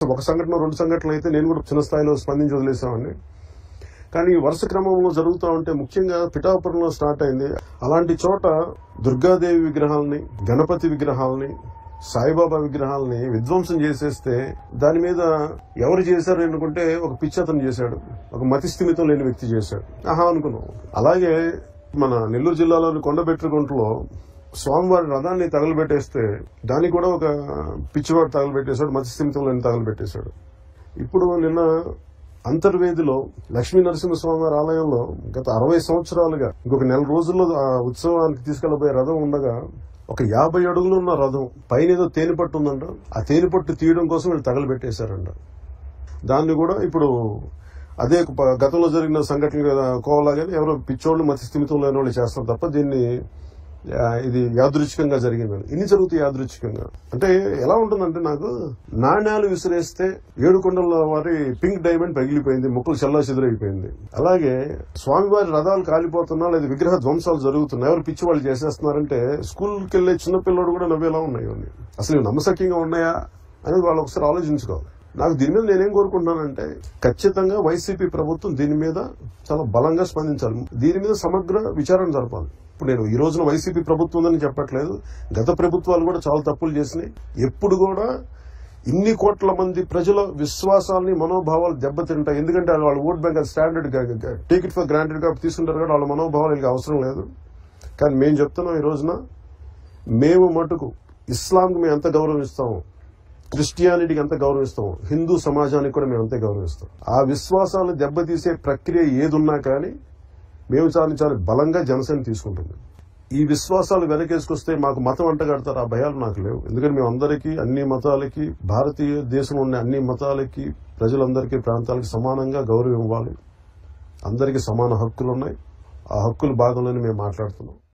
ఒక సంఘటన రెండు సంఘటనలు అయితే నేను కూడా చిన్న స్థాయిలో స్పందించి వదిలేసామండి కానీ వరుస క్రమంలో జరుగుతూ ఉంటే ముఖ్యంగా పిఠాపురంలో స్టార్ట్ అయింది అలాంటి చోట దుర్గాదేవి విగ్రహాలని గణపతి విగ్రహాలని సాయిబాబా విగ్రహాలని విధ్వంసం చేసేస్తే దాని మీద ఎవరు చేశారు అనుకుంటే ఒక పిచ్చి అతను చేశాడు ఒక మతి స్థిమితం లేని వ్యక్తి చేశాడు ఆహా అనుకున్నాం అలాగే మన నెల్లూరు జిల్లాలోని కొండబెట్టుకుంటలో స్వామివారి రథాన్ని తగలబెట్టేస్తే దానికి కూడా ఒక పిచ్చివాడు తగలబెట్టేశాడు మతి స్థిమితం లేని తగలబెట్టేశాడు ఇప్పుడు నిన్న అంతర్వేదిలో లక్ష్మీ నరసింహస్వామి వారి ఆలయంలో గత అరవై సంవత్సరాలుగా ఇంకొక నెల రోజుల్లో ఆ ఉత్సవానికి తీసుకెళ్లబోయే రథం ఉండగా ఒక యాభై అడుగులు ఉన్న రథం పైన ఏదో తేనెపట్టు ఉందంట ఆ తేనెపట్టు తీయడం కోసం వీళ్ళు తగలబెట్టేశారంట దాన్ని కూడా ఇప్పుడు అదే ప- గతంలో జరిగిన సంఘటన కోవలాగానే ఎవరో పిచ్చోళ్ళు మతి స్థిమితం లేని వాళ్ళు చేస్తారు తప్ప దీన్ని ఆ, ఇది యాదృచ్ఛికంగా జరిగిందని ఇన్ని జరుగుతాయి యాదృచ్ఛికంగా అంటే ఎలా ఉంటుందంటే నాకు నాణ్యాలు విసిరేస్తే ఏడుకొండల వారి పింక్ డైమండ్ పగిలిపోయింది ముక్కలు చల్లా చెదురైపోయింది అలాగే స్వామివారి రథాలు కాలిపోతున్నా లేదా విగ్రహ ధ్వంసాలు జరుగుతున్నాయి ఎవరు పిచ్చి వాళ్ళు చేసేస్తున్నారంటే స్కూల్కి వెళ్లే చిన్న పిల్లడు కూడా నవ్వేలా ఉన్నాయి ఇవన్నీ అసలు ఇవి నమ్మశక్యంగా ఉన్నాయా అనేది వాళ్ళు ఒకసారి ఆలోచించుకోవాలి నాకు దీని మీద నేనేం కోరుకుంటున్నానంటే ఖచ్చితంగా వైసీపీ ప్రభుత్వం దీని మీద చాలా బలంగా స్పందించాలి దీని మీద సమగ్ర విచారణ జరపాలి ఇప్పుడు నేను ఈ రోజున వైసీపీ ప్రభుత్వం ఉందని చెప్పట్లేదు గత ప్రభుత్వాలు కూడా చాలా తప్పులు చేసినాయి ఎప్పుడు కూడా ఇన్ని కోట్ల మంది ప్రజల విశ్వాసాలని మనోభావాలు దెబ్బతింటాయి ఎందుకంటే వాళ్ళ vote bank standard take it for granted గా తీసుకుంటారు కాబట్టి వాళ్ళ మనోభావాలు వీళ్ళకి అవసరం లేదు కానీ మేము చెప్తున్నాం ఈ రోజున మేము మటుకు ఇస్లాంకి మేము ఎంత గౌరవిస్తాము క్రిస్టియానిటీకి ఎంత గౌరవిస్తాం హిందూ సమాజానికి కూడా మేము అంతే గౌరవిస్తాం ఆ విశ్వాసాలను దెబ్బతీసే ప్రక్రియ ఏదున్నా కానీ మేము చాలా చాలా బలంగా జనసేన తీసుకుంటుంది ఈ విశ్వాసాలు వెనకేసుకొస్తే మాకు మతం అంటగడతారు ఆ భయాలు నాకు లేవు ఎందుకంటే మేము అందరికీ అన్ని మతాలకి భారతీయ దేశంలో ఉన్న అన్ని మతాలకి ప్రజలందరికీ ప్రాంతాలకి సమానంగా గౌరవం ఇవ్వాలి అందరికీ సమాన హక్కులు ఉన్నాయి ఆ హక్కుల భాగంలోనే మేము మాట్లాడుతున్నాం